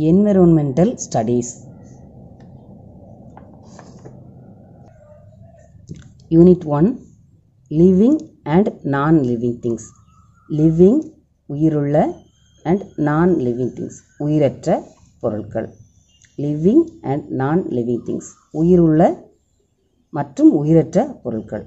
environmental studies unit 1 living and non living things living உயிருள்ள and non living things உயிரற்ற பொருட்கள் living and non living things உயிருள்ள மற்றும் உயிரற்ற பொருட்கள்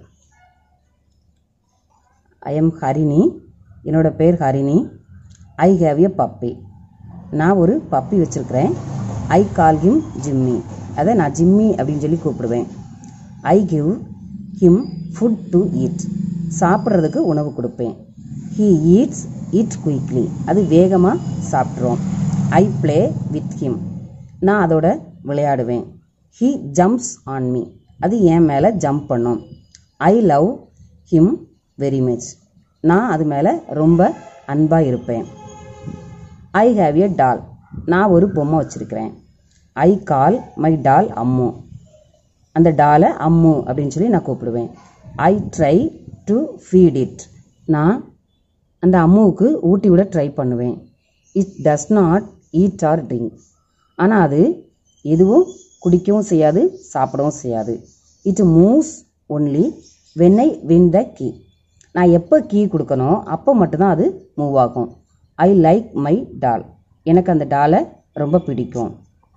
ஐ எம் ஹரிணி என்னோட பேர் Harini I have a puppy நான் ஒரு பப்பி வச்சுருக்கிறேன் ஐ கால் ஹிம் ஜிம்மி அதை நான் ஜிம்மி அப்படின்னு சொல்லி கூப்பிடுவேன் I give him food to eat சாப்பிட்றதுக்கு உணவு கொடுப்பேன் ஹீ ஈட்ஸ் ஈட் குயிக்லி அது வேகமாக சாப்பிட்றோம் ஐ ப்ளே வித் ஹிம் நான் அதோட விளையாடுவேன் ஹீ ஜம்ப்ஸ் ஆன் மீ அது என் மேலே ஜம்ப் பண்ணும் I love him very much நான் அது மேலே ரொம்ப அன்பாக இருப்பேன் ஐ ஹாவ் எ டால் நான் ஒரு பொம்மை வச்சுருக்கிறேன் ஐ கால் மை டால் அம்மு அந்த டாலை அம்மு அப்படின்னு சொல்லி நான் கூப்பிடுவேன் I try to feed it நான் அந்த அம்முவுக்கு ஊட்டி விட ட்ரை பண்ணுவேன் it does not eat or drink ஆனால் அது எதுவும் குடிக்கவும் செய்யாது சாப்பிடவும் செய்யாது it moves only when I wind the key நான் எப்போ கீ கொடுக்கணும் அப்போ மட்டும்தான் அது மூவ் ஆகும் ஐ லைக் மை டால் எனக்கு அந்த டாலை ரொம்ப பிடிக்கும்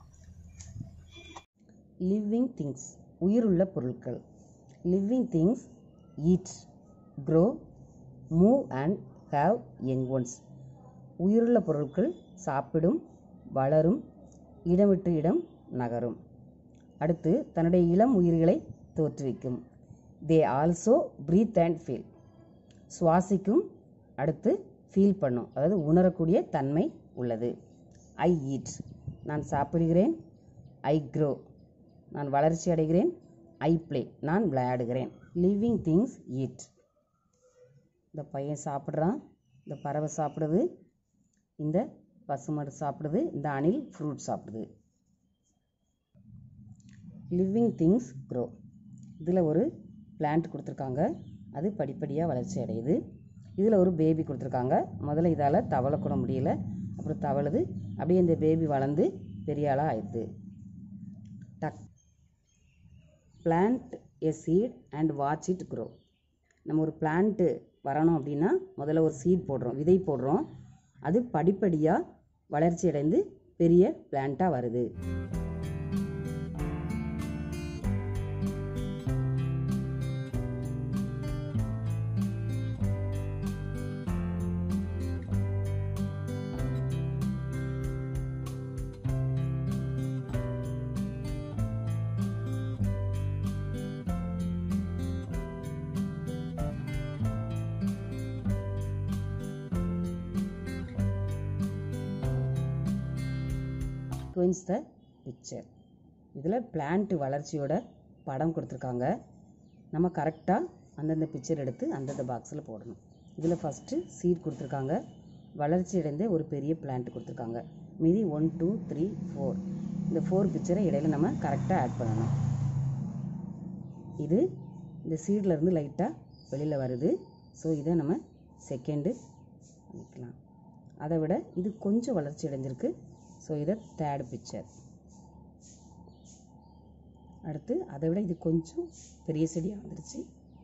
லிவிங் திங்ஸ் உயிருள்ள பொருட்கள் living things eat grow move and have young ones உயிருள்ள பொருட்கள் சாப்பிடும் வளரும் இடம் விட்டு இடம் நகரும் அடுத்து தன்னுடைய இளம் உயிர்களை தோற்றுவிக்கும் they also breathe and feel சுவாசிக்கும் அடுத்து ஃபீல் பண்ணும் அதாவது உணரக்கூடிய தன்மை உள்ளது ஐ ஈட் நான் சாப்பிடுகிறேன் ஐ க்ரோ நான் வளர்ச்சி அடைகிறேன் ஐ ப்ளே நான் விளையாடுகிறேன் லிவிங் திங்ஸ் ஈட் இந்த பையன் சாப்பிட்றான் இந்த பறவை சாப்பிடுது இந்த பசுமாடு சாப்பிடுது இந்த அணில் ஃப்ரூட் சாப்பிடுது லிவிங் திங்ஸ் க்ரோ இதில் ஒரு பிளான்ட் கொடுத்துருக்காங்க அது படிப்படியாக வளர்ச்சி அடையுது இதில் ஒரு பேபி கொடுத்துருக்காங்க முதல்ல இதால் தவளை கூட முடியல அப்புறம் தவழுது அப்படியே இந்த பேபி வளர்ந்து பெரிய ஆளாக ஆயிடுது டக் plant a seed and watch it grow நம்ம ஒரு பிளான்ட்டு வரணும் அப்படின்னா முதல்ல ஒரு சீட் போடுறோம் விதை போடுறோம் அது படிப்படியாக வளர்ச்சி அடைந்து பெரிய பிளான்ட்டாக வருது குயின்ஸ் த பிக்சர் இதில் பிளான்ட் வளர்ச்சியோட படம் கொடுத்துருக்காங்க நம்ம கரெக்டாக அந்தந்த பிக்சர் எடுத்து அந்தந்த பாக்ஸில் போடணும் இதில் ஃபஸ்ட்டு சீட் கொடுத்துருக்காங்க வளர்ச்சி அடைந்த ஒரு பெரிய பிளான்ட் கொடுத்துருக்காங்க மீதி ஒன் டூ த்ரீ ஃபோர் இந்த ஃபோர் பிக்சரை இடையில நம்ம கரெக்டாக ஆட் பண்ணணும் இது இந்த சீட்லேருந்து லைட்டாக வெளியில் வருது ஸோ இதை நம்ம செகண்டு வைக்கலாம் அதை விட இது கொஞ்சம் வளர்ச்சி அடைஞ்சிருக்கு ஸோ இதை தேர்ட் பிக்சர் அடுத்து அதை விட இது கொஞ்சம் பெரிய செடியாக வந்துருச்சு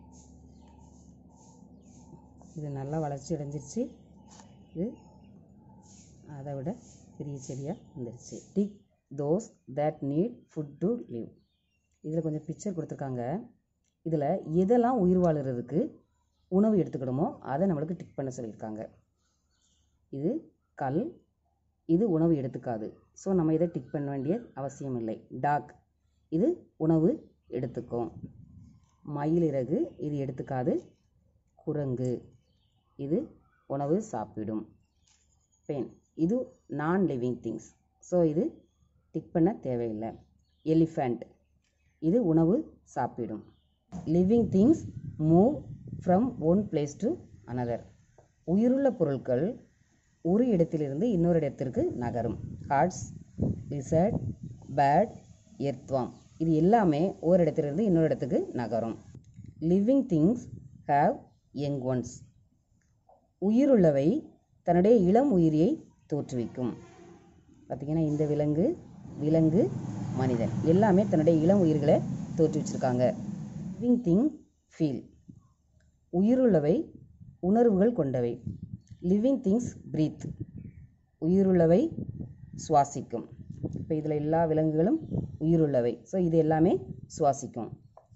இது நல்லா வளர்ச்சி அடைஞ்சிருச்சு இது அதை விட பெரிய செடியாக வந்துருச்சு tick those that need food to live இதில் கொஞ்சம் பிக்சர் கொடுத்துருக்காங்க இதில் எதெல்லாம் உயிர் வாழுறதுக்கு உணவு எடுத்துக்கணுமோ அதை நம்மளுக்கு டிக் பண்ண சொல்லியிருக்காங்க இது கல் இது உணவு எடுத்துக்காது ஸோ நம்ம இதை டிக் பண்ண வேண்டிய அவசியம் இல்லை டாக் இது உணவு எடுத்துக்கும் மயிலிறகு இது எடுத்துக்காது குரங்கு இது உணவு சாப்பிடும் பென் இது நான் லிவிங் திங்ஸ் ஸோ இது டிக் பண்ண தேவையில்லை எலிஃபண்ட் இது உணவு சாப்பிடும் living things move from one place to another உயிருள்ள பொருட்கள் ஒரு இடத்திலிருந்து இன்னொரு இடத்திற்கு நகரும் ஹார்ட்ஸ் லிசர்ட் பேட் எர்த்வாம் இது எல்லாமே ஒரு இடத்திலிருந்து இன்னொரு இடத்துக்கு நகரும் living things have young ones உயிருள்ளவை தன்னுடைய இளம் உயிரியை தோற்றுவிக்கும் பார்த்திங்கன்னா இந்த விலங்கு விலங்கு மனிதன் எல்லாமே தன்னுடைய இளம் உயிர்களை தோற்றுவிச்சிருக்காங்க லிவிங் திங் ஃபீல் உயிருள்ளவை உணர்வுகள் கொண்டவை லிவிங் திங்ஸ் பிரீத் உயிருள்ளவை சுவாசிக்கும் இப்போ இதில் எல்லா விலங்குகளும் உயிருள்ளவை ஸோ இது எல்லாமே சுவாசிக்கும்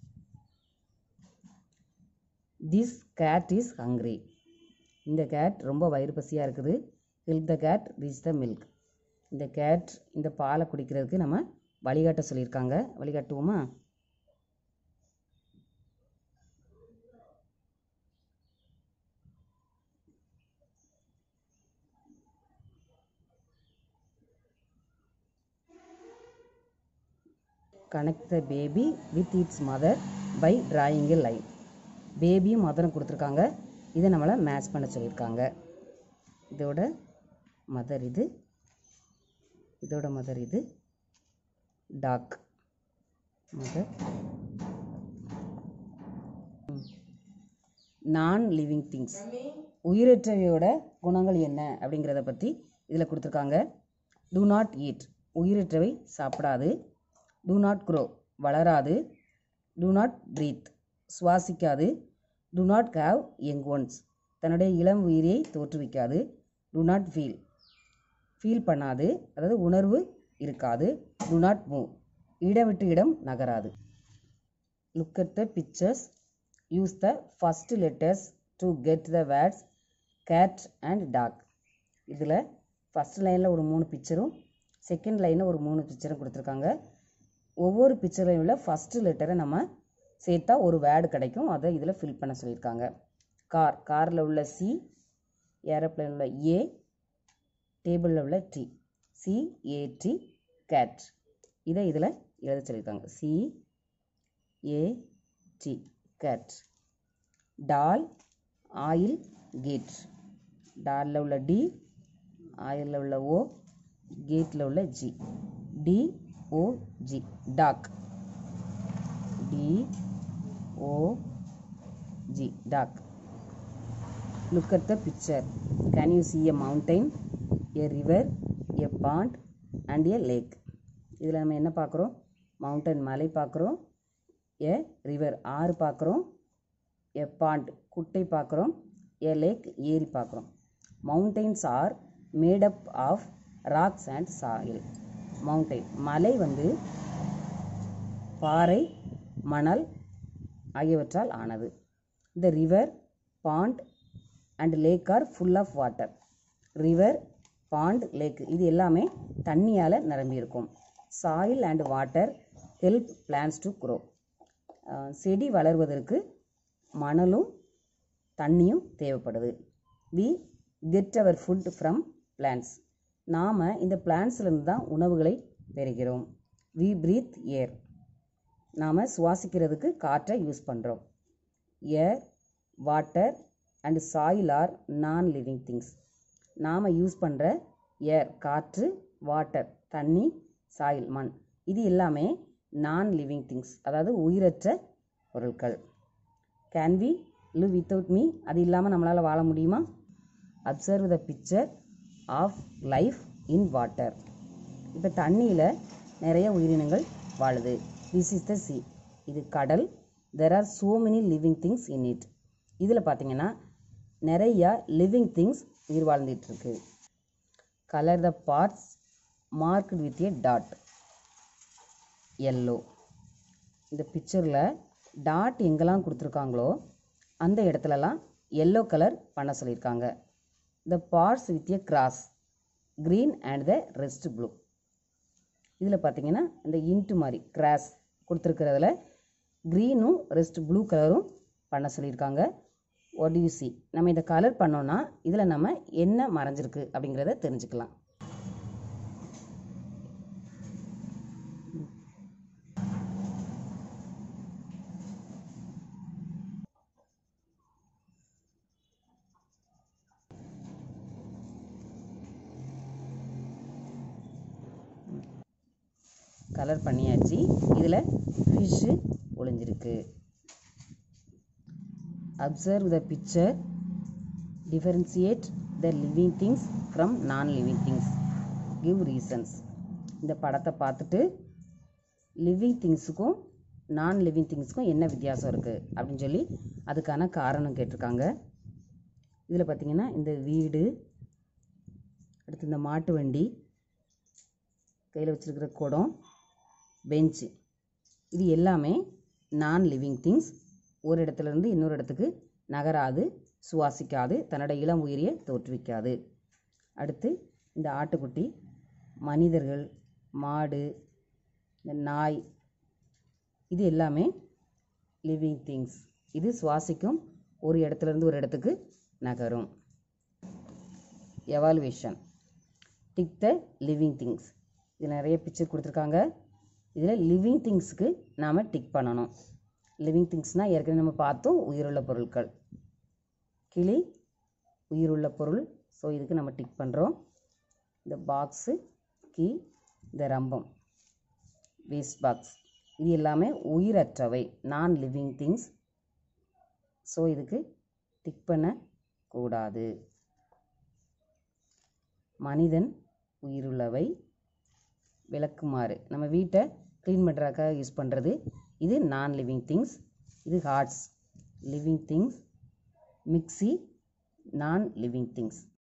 திஸ் கேட் இஸ் ஹங்க்ரி இந்த கேட் ரொம்ப வயிறு பசியாக இருக்குது help the cat reach the milk இந்த கேட் இந்த பாலை குடிக்கிறதுக்கு நம்ம வழிகாட்ட சொல்லியிருக்காங்க வழிகாட்டுவோமா connect the baby with its mother by drawing a line பேபியும் மதரும் கொடுத்துருக்காங்க இதை நம்மளை மேட்ச் பண்ண சொல்லியிருக்காங்க இதோட மதர் இது இதோட மதர் இது dog mother non living things உயிரற்றவையோட குணங்கள் என்ன அப்படிங்கிறத பற்றி இதில் கொடுத்துருக்காங்க டூ நாட் ஈட் உயிரற்றவை சாப்பிடாது டூ நாட் க்ரோ வளராது டூ நாட் ப்ரீத் சுவாசிக்காது do not have young ones தன்னுடைய இளம் உயிரியை தோற்றுவிக்காது டு நாட் ஃபீல் ஃபீல் பண்ணாது அதாவது உணர்வு இருக்காது டு நாட் மூவ் இடம் விட்டு இடம் நகராது look at the pictures use the first letters to get the words cat and dog இதில் ஃபஸ்ட் லைனில் ஒரு மூணு பிக்சரும் செகண்ட் லைனில் ஒரு மூணு பிக்சரும் கொடுத்துருக்காங்க ஒவ்வொரு பிக்சர்லையும் உள்ள ஃபஸ்ட்டு லெட்டரை நம்ம சேர்த்தா ஒரு வேர்டு கிடைக்கும் அதை இதில் ஃபில் பண்ண சொல்லியிருக்காங்க கார் காரில் உள்ள சி ஏரோப்ளேனில் உள்ள ஏ டேபிளில் உள்ள டி சிஏடி கேட் இதை இதில் எழுத சொல்லியிருக்காங்க C A T cat doll oil cat டாலில் உள்ள டி ஆயிலில் உள்ள ஓ கேட்டில் உள்ள G D O G dog D O G dog look at the picture can you see a mountain a river a pond and a lake இதில் நம்ம என்ன பார்க்குறோம் மவுண்டன் மலை பார்க்குறோம் எ ரிவர் ஆறு பார்க்குறோம் எ பாண்ட் குட்டை பார்க்குறோம் எ லேக் ஏரி பார்க்குறோம் mountains are made up of rocks and soil mountain மலை வந்து பாறை மணல் ஆகியவற்றால் ஆனது இந்த river pond and lake are full of water river pond lake இது எல்லாமே தண்ணியால் நிரம்பியிருக்கும் soil and water help plants to grow செடி வளர்வதற்கு மணலும் தண்ணியும் தேவைப்படுது we get our food from plants நாம் இந்த பிளான்ஸ்லேருந்து தான் உணவுகளை பெறுகிறோம் வி பிரீத் ஏர் நாம் சுவாசிக்கிறதுக்கு காற்றை யூஸ் பண்ணுறோம் air water and soil are non living things நாம் யூஸ் பண்ணுற ஏர் காற்று வாட்டர் தண்ணி சாயில் மண் இது எல்லாமே நான் லிவிங் திங்ஸ் அதாவது உயிரற்ற பொருட்கள் can we live without me அது இல்லாமல் நம்மளால் வாழ முடியுமா observe the picture of life in water இப்போ தண்ணியில் நிறைய உயிரினங்கள் வாழுது திஸ் இஸ் த சி இது கடல் there are so many living things in it இதில் பார்த்தீங்கன்னா நிறையா லிவிங் திங்ஸ் உயிர் வாழ்ந்துட்டு இருக்கு colour the parts marked with a dot yellow இந்த பிக்சரில் டாட் எங்கெல்லாம் கொடுத்துருக்காங்களோ அந்த இடத்துலலாம் எல்லோ கலர் பண்ண சொல்லியிருக்காங்க the parts with a cross green and the rest blue இதில் பார்த்தீங்கன்னா இந்த இன்ட்டு மாதிரி கிராஸ் கொடுத்துருக்கிறதுல க்ரீனும் ரெஸ்ட் ப்ளூ கலரும் பண்ண சொல்லியிருக்காங்க what do you see நம்ம இதை கலர் பண்ணோன்னா இதில் நம்ம என்ன மறைஞ்சிருக்கு அப்படிங்கிறத தெரிஞ்சுக்கலாம் கலர் பண்ணியாச்சு இதில் ஃபிஷ்ஷு ஒளிஞ்சிருக்கு observe the picture differentiate the living things from non living things give reasons இந்த படத்தை பார்த்துட்டு லிவிங் திங்ஸுக்கும் நான் லிவிங் திங்ஸுக்கும் என்ன வித்தியாசம் இருக்குது அப்படின்னு சொல்லி அதுக்கான காரணம் கேட்டிருக்காங்க இதில் பார்த்தீங்கன்னா இந்த வீடு அடுத்து இந்த மாட்டு வண்டி கையில் வச்சுருக்கிற குடம் பெஞ்சு இது எல்லாமே நான் லிவிங் திங்ஸ் ஒரு இடத்துலேருந்து இன்னொரு இடத்துக்கு நகராது சுவாசிக்காது தன்னோட இளம் உயிரியை தோற்றுவிக்காது அடுத்து இந்த ஆட்டுக்குட்டி மனிதர்கள் மாடு இந்த நாய் இது எல்லாமே லிவிங் திங்ஸ் இது சுவாசிக்கும் ஒரு இடத்துலேருந்து ஒரு இடத்துக்கு நகரும் evaluation tick the living things இது நிறைய பிக்சர் கொடுத்துருக்காங்க இதில் லிவிங் திங்ஸ்க்கு நாம் டிக் பண்ணணும் லிவிங் திங்ஸ்னால் ஏற்கனவே நம்ம பார்த்தோம் உயிருள்ள பொருட்கள் கிளி உயிருள்ள பொருள் ஸோ இதுக்கு நம்ம டிக் பண்ணுறோம் இந்த பாக்ஸு கீ இந்த ரம்பம் வேஸ்ட் பாக்ஸ் இது எல்லாமே உயிரற்றவை நான் லிவிங் திங்ஸ் ஸோ இதுக்கு டிக் பண்ண கூடாது மனிதன் உயிருள்ளவை விளக்குமாறு நம்ம வீட்டை க்ளீன் பண்ணுறதுக்காக யூஸ் பண்ணுறது இது நான் லிவிங் திங்ஸ் இது hearts living things mixie non living things